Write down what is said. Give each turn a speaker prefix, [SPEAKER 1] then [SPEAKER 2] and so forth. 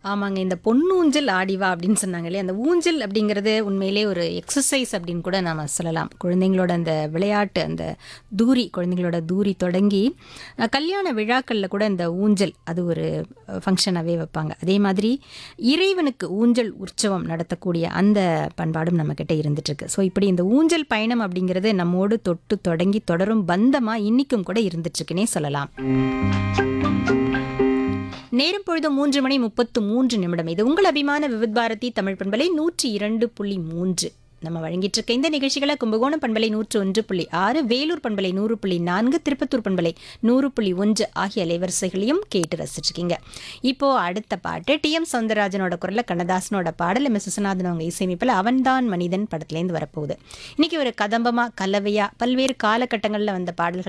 [SPEAKER 1] ஆமாங்க இந்த பொன்னூஞ்சல் ஆடிவா அப்படின்னு சொன்னாங்க இல்லையா அந்த ஊஞ்சல் அப்படிங்கிறது உண்மையிலே ஒரு எக்ஸசைஸ் அப்படின்னு கூட நாம சொல்லலாம் குழந்தைங்களோட அந்த விளையாட்டு அந்த தூரி குழந்தைங்களோட தூரி தொடங்கி அஹ், கல்யாண விழாக்களில் கூட இந்த ஊஞ்சல் அது ஒரு ஃபங்க்ஷனாகவே வைப்பாங்க அதே மாதிரி இறைவனுக்கு ஊஞ்சல் உற்சவம் நடத்தக்கூடிய அந்த பண்பாடும் நம்மக்கிட்ட இருந்துட்டுருக்கு ஸோ இப்படி இந்த ஊஞ்சல் பயணம் அப்படிங்கிறது நம்மோடு தொட்டு தொடங்கி தொடரும் பந்தமாக இன்றைக்கும் கூட இருந்துட்டுருக்குன்னே சொல்லலாம் நேரம் பொழுது மூன்று மணி முப்பத்து மூன்று நிமிடம் இது உங்கள் அபிமான விவித் பாரதி தமிழ் பண்பலை நூற்றி இரண்டு புள்ளி மூன்று நம்ம வழங்கிட்டு இருக்க இந்த நிகழ்ச்சிகளை கும்பகோணம் பண்பலை நூற்று ஒன்று புள்ளி ஆறு வேலூர் பண்பலை நூறு புள்ளி நான்கு திருப்பத்தூர் பண்பலை நூறு புள்ளி ஒன்று ஆகிய அலைவரிசைகளையும் கேட்டு ரசிச்சிருக்கீங்க இப்போ அடுத்த பாட்டு டி எம் சௌந்தரராஜனோட குரல்ல கண்ணதாசனோட பாடல் எம் எஸ் விஸ்வநாதன் அவங்க இசையமைப்பில் அவன்தான் மனிதன் படத்துலேருந்து வரப்போகுது இன்னைக்கு ஒரு கதம்பமா கலவையா பல்வேறு காலகட்டங்களில் வந்த பாடல்கள்